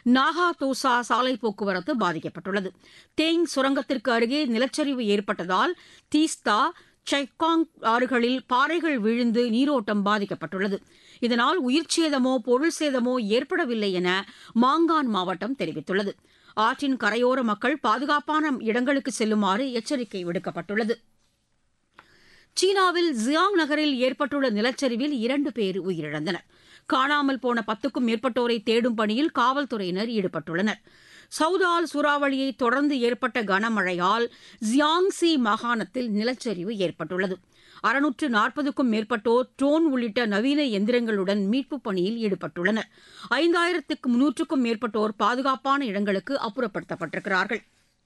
நாகா தோசா சாலை போக்குவரத்து பாதிக்கப்பட்டுள்ளது தேங் சுரங்கத்திற்கு அருகே நிலச்சரிவு ஏற்பட்டதால் தீஸ்தா செக்காங் ஆறுகளில் பாறைகள் விழுந்து நீரோட்டம் பாதிக்கப்பட்டுள்ளது இதனால் உயிர்ச்சேதமோ பொருள் சேதமோ ஏற்படவில்லை என மாங்கான் மாவட்டம் தெரிவித்துள்ளது ஆற்றின் கரையோர மக்கள் பாதுகாப்பான இடங்களுக்கு செல்லுமாறு எச்சரிக்கை விடுக்கப்பட்டுள்ளது சீனாவில் ஜியாங் நகரில் ஏற்பட்டுள்ள நிலச்சரிவில் இரண்டு பேர் உயிரிழந்தனர் காணாமல் போன பத்துக்கும் மேற்பட்டோரை தேடும் பணியில் காவல்துறையினர் ஈடுபட்டுள்ளனர் சவுதால் சூறாவளியை தொடர்ந்து ஏற்பட்ட கனமழையால் ஜியாங்சி மாகாணத்தில் நிலச்சரிவு ஏற்பட்டுள்ளது அறுநூற்று நாற்பதுக்கும் மேற்பட்டோர் ட்ரோன் உள்ளிட்ட நவீன எந்திரங்களுடன் மீட்புப் பணியில் ஈடுபட்டுள்ளனர் ஐந்தாயிரத்துக்கு முன்னூற்றுக்கும் மேற்பட்டோர் பாதுகாப்பான இடங்களுக்கு அப்புறப்படுத்தப்பட்டிருக்கிறார்கள்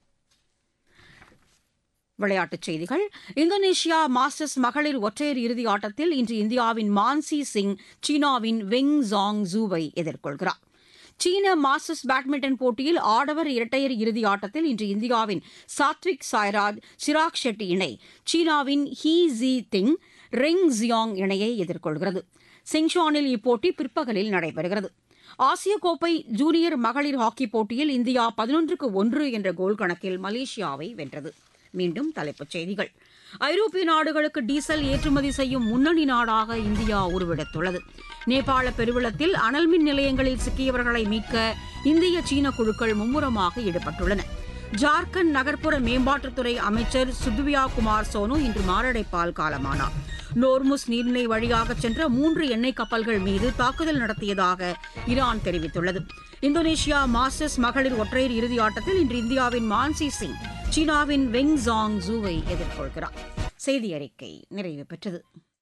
விளையாட்டுச் செய்திகள் இந்தோனேஷியா மாஸ்டர்ஸ் மகளிர் ஒற்றையர் இறுதி ஆட்டத்தில் இன்று இந்தியாவின் மான்சி சிங் சீனாவின் வெங் ஜாங் ஜூவை எதிர்கொள்கிறார் சீன மாஸ்டர்ஸ் பேட்மிண்டன் போட்டியில் ஆடவர் இரட்டையர் இறுதி ஆட்டத்தில் இன்று இந்தியாவின் சாத்விக் சாய்ராஜ் சிராக் ஷெட்டி இணை சீனாவின் He Jiting Ren Xiang இணையை எதிர்கொள்கிறது சிங்ஷானில் இப்போட்டி பிற்பகலில் நடைபெறுகிறது ஆசிய கோப்பை ஜூனியர் மகளிர் ஹாக்கி போட்டியில் இந்தியா பதினொன்றுக்கு ஒன்று என்ற கோல் கணக்கில் மலேசியாவை வென்றது மீண்டும் தலைப்புச் செய்திகள் ஐரோப்பிய நாடுகளுக்கு டீசல் ஏற்றுமதி செய்யும் முன்னணி நாடாக இந்தியா உருவெடுத்துள்ளது நேபாள பெருவெள்ளத்தில் அனல் மின் நிலையங்களில் சிக்கியவர்களை மீட்க இந்திய சீன குழுக்கள் மும்முரமாக ஈடுபட்டுள்ளன ஜார்க்கண்ட் நகர்ப்புற மேம்பாட்டுத்துறை அமைச்சர் சுத்வியா குமார் சோனு இன்று மாரடைப்பால் காலமானார் நோர்முஸ் நீர்நிலை வழியாக சென்ற மூன்று எண்ணெய் கப்பல்கள் மீது தாக்குதல் நடத்தியதாக ஈரான் தெரிவித்துள்ளது இந்தோனேஷியா மாஸ்டர்ஸ் மகளிர் ஒற்றையர் இறுதி ஆட்டத்தில் இன்று இந்தியாவின் மான்சி சிங் சீனாவின் வெங் ஜாங் ஜூவை எதிர்கொள்கிறார் செய்தி அறிக்கை நிறைவு பெற்றது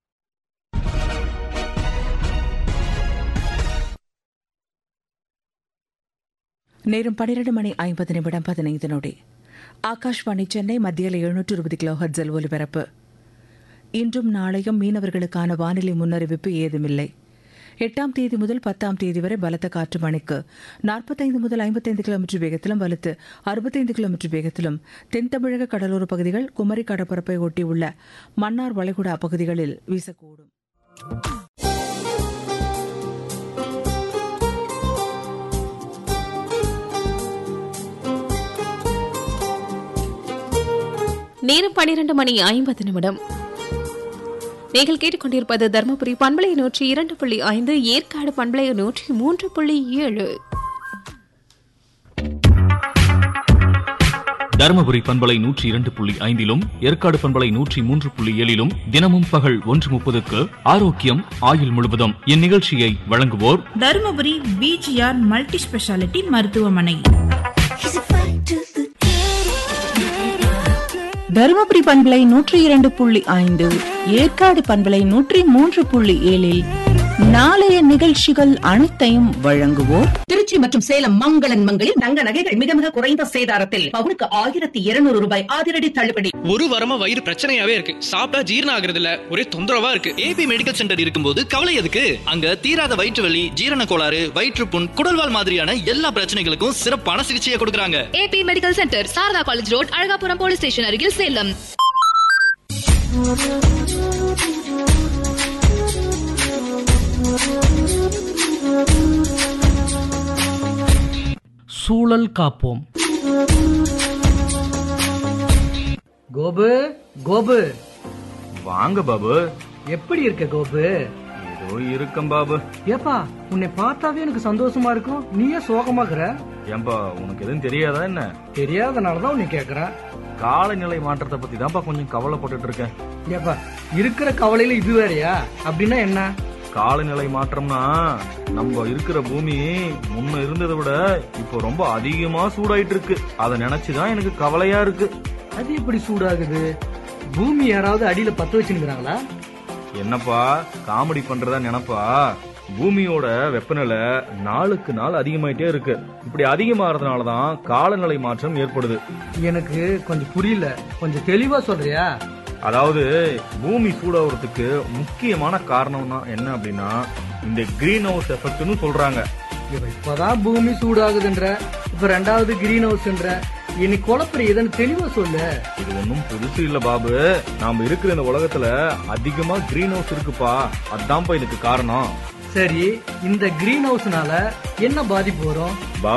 நேரம் பன்னிரண்டு மணி ஐம்பது நிமிடம் பதினைந்து நொடி ஆகாஷ்வாணி சென்னை மத்தியில் எழுநூற்று இருபது கிலோ ஹர்ட்ஸல் ஒலிபரப்பு இன்றும் நாளையும் மீனவர்களுக்கான வானிலை முன்னறிவிப்பு ஏதுமில்லை எட்டாம் தேதி முதல் பத்தாம் தேதி வரை பலத்த காற்று மணிக்கு நாற்பத்தைந்து முதல் ஐம்பத்தைந்து கிலோமீட்டர் வேகத்திலும் வலுத்து அறுபத்தைந்து கிலோமீட்டர் வேகத்திலும் தென் தமிழக கடலோர பகுதிகள் குமரி கடற்பரப்பை ஒட்டியுள்ள மன்னார் வளைகுடா பகுதிகளில் வீசக்கூடும் நேரம் பன்னிரண்டு மணி ஐம்பது நிமிடம் நீங்கள் கேட்டுக்கொண்டிருப்பது தருமபுரி பண்பலை நூற்றி இரண்டு புள்ளி ஐந்து ஏற்காடு பண்பலை நூற்றி மூன்று புள்ளி ஏழு தருமபுரி பண்பலை நூற்றி இரண்டு புள்ளி ஐந்திலும் ஏற்காடு பண்பலை நூற்றி மூன்று புள்ளி ஏழிலும் தினமும் பகல் ஒன்று முப்பதுக்கு ஆரோக்கியம் ஆயுள் முழுவதும் இந்நிகழ்ச்சியை வழங்குவோர் தருமபுரி பிஜிஆர் மல்டி ஸ்பெஷாலிட்டி மருத்துவமனை தருமபுரி பண்பலை நூற்றி இரண்டு புள்ளி ஐந்து ஏற்காடு பண்பலை நூற்றி மூன்று புள்ளி ஏழில் நாளைய நிகழ்ச்சிகள் அனைத்தையும் வழங்குவோர் திருச்சி மற்றும் சேலம் மங்களன் மங்களில் தங்க நகைகள் மிக மிக குறைந்த சேதாரத்தில் பவுனுக்கு ஆயிரத்தி இருநூறு ரூபாய் அதிரடி தள்ளுபடி ஒரு வாரமா வயிறு பிரச்சனையாவே இருக்கு சாப்பிட்டா ஜீரணம் ஆகுறது இல்ல ஒரே தொந்தரவா இருக்கு ஏபி மெடிக்கல் சென்டர் இருக்கும்போது கவலை எதுக்கு அங்க தீராத வயிற்று வலி ஜீரண கோளாறு வயிற்றுப்புண் குடல்வால் மாதிரியான எல்லா பிரச்சனைகளுக்கும் சிறப்பான சிகிச்சையை கொடுக்கறாங்க AB medical centre Sarada college road Alagapuram police station அருகில் சேலம் சூழல் காப்போம் கோபு கோபு வாங்க பாபு எப்படி இருக்க கோபு ஏதோ இருக்கும் பாபு ஏப்பா உன்னை பார்த்தாவே எனக்கு சந்தோஷமா இருக்கும் நீயே சோகமாக்குற ஏன்பா உனக்கு எதுவும் தெரியாதா என்ன தெரியாதனாலதான் உன்னை கேக்குறேன் காலநிலை மாற்றத்தை பத்தி தான்ப்பா கொஞ்சம் கவலைப்பட்டுட்டு இருக்கேன் ஏப்பா இருக்கிற கவலையில இது வேறயா அப்படின்னா என்ன காலநிலை மாற்றம்னா நம்ம இருக்கிற பூமி முன்ன இருந்ததை விட இப்போ ரொம்ப அதிகமா சூடாயிட்டு இருக்கு அதை நினைச்சுதான் எனக்கு கவலையா இருக்கு அது எப்படி சூடாகுது பூமி யாராவது அடியில பத்த வச்சுருக்காங்களா என்னப்பா காமெடி பண்றதா நினைப்பா பூமியோட வெப்பநிலை நாளுக்கு நாள் அதிகமாயிட்டே இருக்கு இப்படி அதிகமாகறதுனாலதான் காலநிலை மாற்றம் ஏற்படுது எனக்கு கொஞ்சம் புரியல கொஞ்சம் தெளிவா சொல்றியா அதாவது பூமி சூடாகிறதுக்கு முக்கியமான காரணம்னா என்ன அப்படின்னா இந்த கிரீன் ஹவுஸ் எஃபெக்ட்னு சொல்றாங்க இவ இப்பதான் பூமி சூடாகுதுன்ற இப்ப ரெண்டாவது கிரீன் ஹவுஸ்ன்ற இனி குழப்பற எதுன்னு தெளிவா சொல்லு இது ஒன்றும் புதுசு இல்ல பாபு நாம இருக்கிற இந்த உலகத்துல அதிகமா கிரீன் ஹவுஸ் இருக்குப்பா அதான்ப்பா இதுக்கு காரணம் சரி இந்த கிரீன் ஹவுஸ்னால என்ன பாதிப்பு வரும்